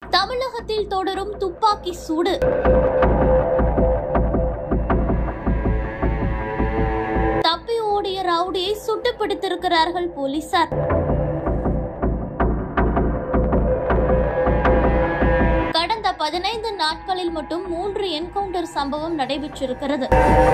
தமிழகத்தில் தொடரும் துப்பாக்கி சூடு தப்பி ஓடிய ரவுடியை சுட்டு பிடித்திருக்கிறார்கள் போலீசார் கடந்த பதினைந்து நாட்களில் மட்டும் மூன்று என்கவுண்டர் சம்பவம் நடைபெற்றிருக்கிறது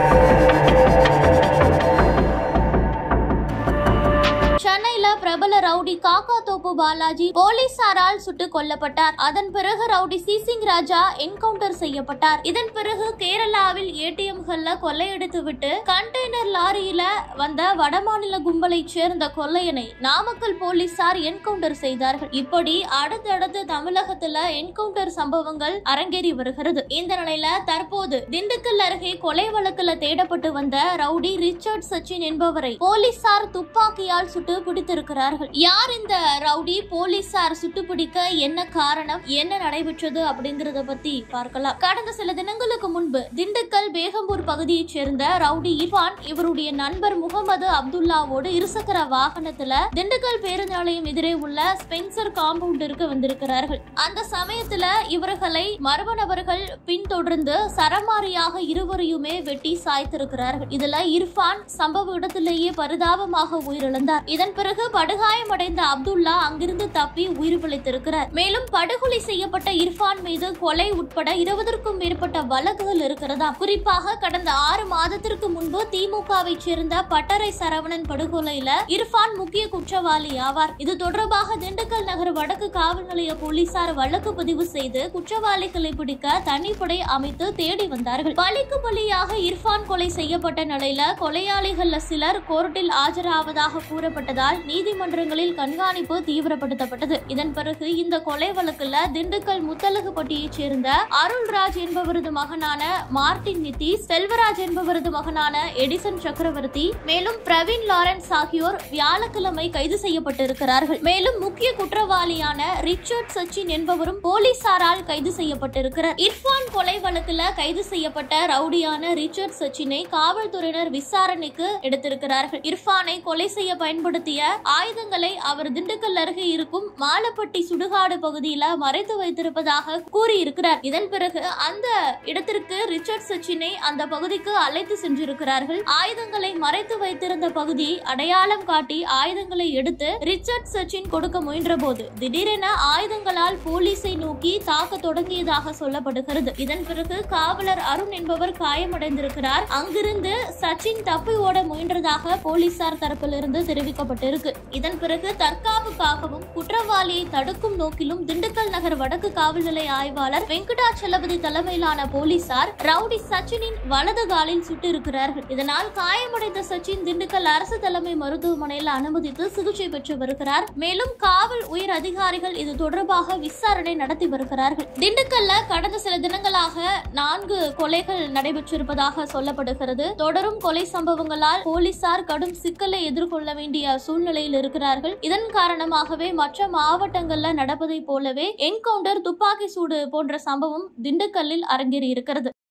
சென்னையில பிரபல ரவுடி காக்கா தோப்பு பாலாஜி போலீசாரால் சுட்டுக் கொல்லப்பட்டார் அதன் பிறகு ரவுடி சிசிங் ராஜா என்கவுண்டர் செய்யப்பட்டார் இதன் பிறகு கேரளாவில் ஏடிஎம்கள்ல கொள்ளையடித்து விட்டு கண்டெய்னர் லாரியில வந்த வடமாநில கும்பலைச் சேர்ந்த கொள்ளையனை நாமக்கல் போலீசார் என்கவுண்டர் செய்தார்கள் இப்படி அடுத்தடுத்து தமிழகத்துல என்கவுண்டர் சம்பவங்கள் அரங்கேறி வருகிறது இந்த நிலையில தற்போது திண்டுக்கல் அருகே கொலை வழக்குல தேடப்பட்டு வந்த ரவுடி ரிச்சர்ட் சச்சின் என்பவரை போலீசார் துப்பாக்கியால் சுட்டு பிடித்திருக்கிறார்கள் யார் இந்த ரவுடி போலீசார் சுட்டு பிடிக்க என்ன காரணம் என்ன நடைபெற்றது அப்படிங்கறத பத்தி பார்க்கலாம் கடந்த சில தினங்களுக்கு முன்பு திண்டுக்கல் பேகம்பூர் பகுதியைச் சேர்ந்த ரவுடி இர்ஃபான் இவருடைய நண்பர் முகமது அப்துல்லாவோடு இருசக்கர வாகனத்துல திண்டுக்கல் பேருந்து நிலையம் எதிரே உள்ள ஸ்பென்சர் காம்பவுண்டிற்கு வந்திருக்கிறார்கள் அந்த சமயத்துல இவர்களை மர்ம நபர்கள் பின்தொடர்ந்து சரமாரியாக இருவரையுமே வெட்டி சாய்த்திருக்கிறார்கள் இதுல இர்ஃபான் சம்பவ இடத்திலேயே பரிதாபமாக உயிரிழந்தார் இதன் பிறகு படுகாயமடைந்த அப்துல்லா அங்கிருந்து தப்பி உயிர் பிழைத்திருக்கிறார் மேலும் படுகொலை செய்யப்பட்ட இர்ஃபான் மீது கொலை உட்பட இருபதற்கும் மேற்பட்ட வழக்குகள் இருக்கிறதா குறிப்பாக கடந்த ஆறு மாதத்திற்கு முன்பு திமுகவை சேர்ந்த பட்டறை சரவணன் படுகொலையில இர்ஃபான் முக்கிய குற்றவாளி ஆவார் இது தொடர்பாக திண்டுக்கல் நகர் வடக்கு காவல் நிலைய போலீசார் வழக்கு பதிவு செய்து குற்றவாளிகளை பிடிக்க தனிப்படை அமைத்து தேடி வந்தார்கள் பழிக்கு பலியாக இர்ஃபான் கொலை செய்யப்பட்ட நிலையில கொலையாளிகள்ல சிலர் கோர்ட்டில் ஆஜராவதாக கூறப்பட்டதால் நீதிமன்றங்களில் கண்காணிப்பு தீவிரப்படுத்தப்பட்டது இதன் பிறகு இந்த கொலை வழக்குல திண்டுக்கல் முத்தலகுப்பட்டியைச் சேர்ந்த அருள்ராஜ் என்பவரது மகனான மார்டின் நிதிஷ் செல்வராஜ் என்பவரது மகனான எடிசன் சக்கரவர்த்தி மேலும் பிரவீன் லாரன்ஸ் ஆகியோர் வியாழக்கிழமை கைது செய்யப்பட்டிருக்கிறார்கள் மேலும் முக்கிய குற்றவாளியான ரிச்சர்ட் சச்சின் என்பவரும் போலீசாரால் கைது செய்யப்பட்டிருக்கிறார் இர்ஃபான் கொலை வழக்குல கைது செய்யப்பட்ட ரவுடியான ரிச்சர்ட் சச்சினை காவல்துறையினர் விசாரணைக்கு எடுத்திருக்கிறார்கள் இர்ஃபானை கொலை செய்ய பயன்படுத்திய ஆயுதங்களை அவர் திண்டுக்கல் அருகே இருக்கும் மாலப்பட்டி சுடுகாடு பகுதியில மறைத்து வைத்திருப்பதாக கூறியிருக்கிறார் இதன் பிறகு அந்த இடத்திற்கு ரிச்சர்ட் சச்சினை அந்த பகுதிக்கு அழைத்து சென்றிருக்கிறார்கள் ஆயுதங்களை மறைத்து வைத்திருந்த பகுதியை அடையாளம் காட்டி ஆயுதங்களை எடுத்து ரிச்சர்ட் சச்சின் கொடுக்க முயன்ற போது திடீரென ஆயுதங்களால் போலீஸை நோக்கி தாக்க தொடங்கியதாக சொல்லப்படுகிறது இதன் பிறகு காவலர் அருண் என்பவர் காயமடைந்திருக்கிறார் அங்கிருந்து சச்சின் தப்பி ஓட முயன்றதாக போலீசார் தரப்பிலிருந்து தெரிவிக்கப்பட்டிருக்கு இதன் பிறகு தற்காப்புக்காகவும் குற்றவாளியை தடுக்கும் நோக்கிலும் திண்டுக்கல் நகர் வடக்கு காவல் நிலைய ஆய்வாளர் வெங்கடாச்சலபதி தலைமையிலான போலீசார் ரவுடி சச்சினின் வலது காலில் சுட்டிருக்கிறார்கள் இதனால் காயமடைந்த சச்சின் திண்டுக்கல் அரசு தலைமை மருத்துவமனையில் அனுமதித்து சிகிச்சை பெற்று வருகிறார் மேலும் காவல் உயர் அதிகாரிகள் இது தொடர்பாக விசாரணை நடத்தி வருகிறார்கள் திண்டுக்கல்ல கடந்த சில தினங்களாக நான்கு கொலைகள் நடைபெற்றிருப்பதாக சொல்லப்படுகிறது தொடரும் கொலை சம்பவங்களால் போலீசார் கடும் சிக்கலை எதிர்கொள்ள வேண்டிய சூழ்நிலையில் இருக்கிறார்கள் இதன் காரணமாகவே மற்ற மாவட்டங்கள்ல நடப்பதை போலவே என்கவுண்டர் துப்பாக்கி சூடு போன்ற சம்பவம் திண்டுக்கல்லில் அரங்கேறி இருக்கிறது